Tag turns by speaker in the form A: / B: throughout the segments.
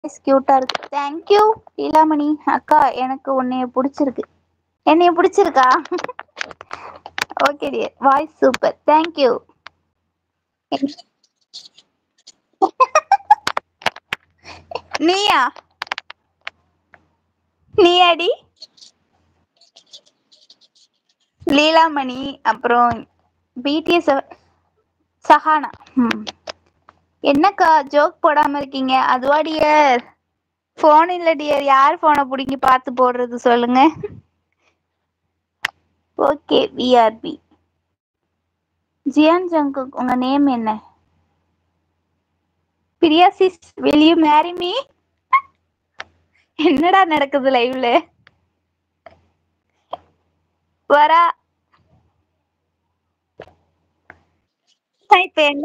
A: கியூட்டா இருக்கு தேங்க்யூ லீலாமணி அக்கா எனக்கு உன்னைய பிடிச்சிருக்கு என்னைய பிடிச்சிருக்கா okay dear voice super thank you நீயா நீயாடி லீலாமணி அப்புறம் பிடிஎஸ் சஹானா ம் என்னக்கா ஜோக் போடாம இருக்கீங்க அதுவா டியர் ஃபோன் இல்ல டியர் யார் ஃபோனை பிடிங்கி பார்த்து போடுறது சொல்லுங்க ஓகே விஆர்பி ஜியான் ஜங்குக் உங்க நேம் என்ன Priya sis will you marry me என்னடா நடக்குது லைவ்ல வரா இப்ப என்ன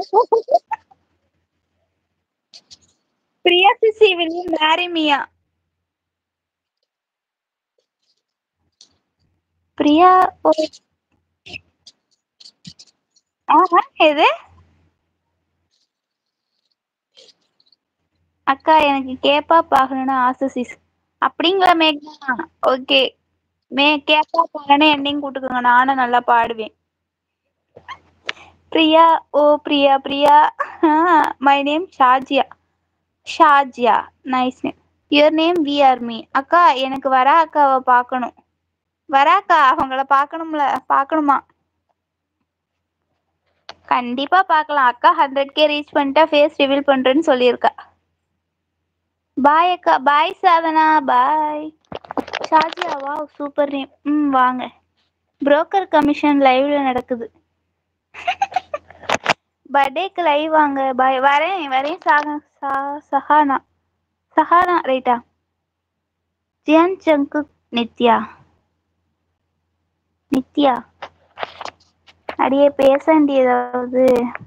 A: பிரியா சிசி will you marry me-யா பிரியா ஓ ஆஹா எது அக்கா எனக்கு கேப்பா ஆகணும்னு ஆசை சிஸ் அப்படிங்களா மேഘ்னா ஓகே மே கேப்பா ஆகணும்னு என்னையும் கூட்டுக்கோங்க நானும் நல்லா பாடுவேன் பிரியா ஓ Priya Priya my name Shazia Shazia nice name your name வி ஆர் மீ அக்கா எனக்கு வரா அக்காவை பார்க்கணும் வராக்கா அவங்கள பார்க்கணும்ல பார்க்கணுமா கண்டிப்பா பார்க்கலாம் அக்கா ஹண்ட்ரட் கே ரீச் பண்ணிட்டா ஃபேஸ் ரிவீல் பண்றேன்னு சொல்லியிருக்கா பாய் அக்கா பாய் சாதனா பாய் ஷாஜியா வா சூப்பர் நேம் ம் வாங்க புரோக்கர் கமிஷன் லைவ்ல நடக்குது பர்த்டேக்கு லைவ் வாங்க பாய் வரேன் வரேன் சாக சா சஹானா சஹானா ரைட்டா ஜியான் சங்கு நித்யா நித்யா அடியே பேசண்டி ஏதாவது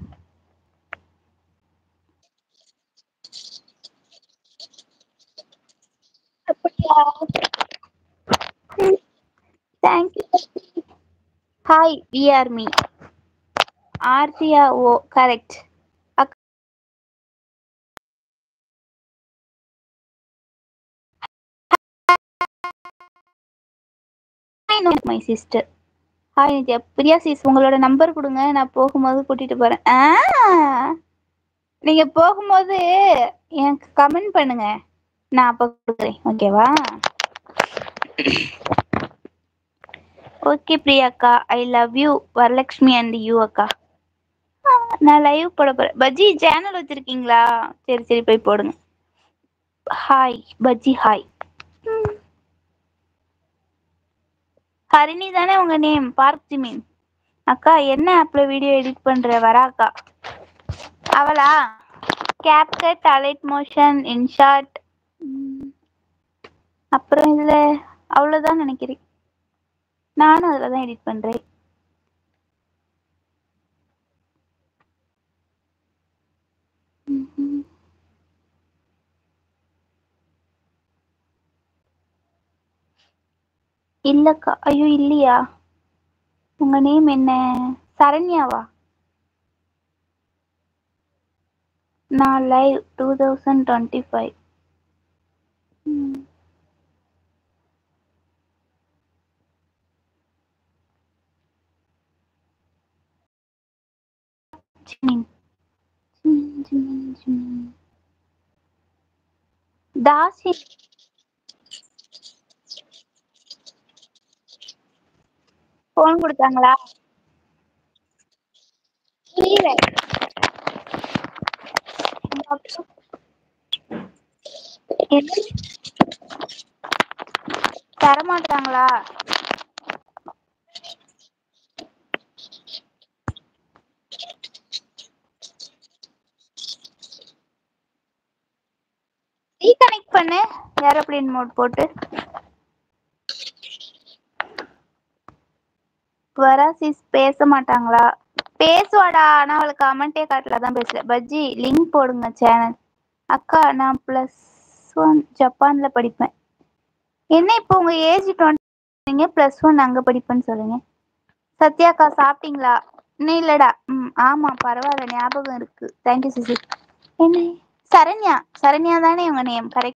A: அப்படியா தேங்க்யூ ஹாய் வி ஆர் மீ ஆர்ஜியா ஓ correct my sister hi Nithya Priya sis உங்களோட நம்பர் கொடுங்க நான் போகும்போது கூட்டிட்டு போறேன் ஆ நீங்க போகும்போது எனக்கு கமெண்ட் பண்ணுங்க நான் அப்ப கொடுக்குறேன் ஓகேவா ஓகே பிரியாக்கா I love you Varalakshmi and you அக்கா ஆ, நான் லைவ் போட போறேன் பஜ்ஜி சேனல் வச்சிருக்கீங்களா சரி சரி போய் போடுங்க ஹாய் பஜ்ஜி ஹாய் ஹரிணி தானே உங்க நேம் பார்க் ஜிமின் அக்கா என்ன ஆப்ல வீடியோ எடிட் பண்ற வரா அக்கா அவளா கேப்கட் அலைட் மோஷன் இன்ஷாட் அப்புறம் இதுல அவ்வளவுதான் நினைக்கிறேன் நானும் அதுல தான் எடிட் பண்றேன் ம்ஹும். இல்லக்கா ஐயோ இல்லையா உங்க நேம் என்ன சரண்யாவா நான் live two thousand twenty five தாசி போன் கொடுத்தாங்களா புரியல என்ன? தரமாட்டாங்களா ரீகனெக்ட் பண்ணு ஏரோப்ளேன் மோட் போட்டு வராசிஸ் பேச மாட்டாங்களா பேசுவாடா ஆனா அவளுக்கு கமெண்டே காட்டல தான் பேசல பஜ்ஜி லிங்க் போடுங்க சேனல் அக்கா நான் ப்ளஸ் ஒன் ஜப்பான்ல படிப்பேன் என்ன இப்போ உங்க ஏஜ் டுவெண்ட்டி ப்ளஸ் ஒன் அங்க படிப்பேன்னு சொல்லுங்க சத்யாக்கா சாப்பிட்டீங்களா இன்னும் இல்லடா ம் ஆமா பரவாயில்ல ஞாபகம் இருக்கு தேங்க்யூ சிசி என்ன சரண்யா சரண்யா தானே உங்க நேம் கரெக்ட்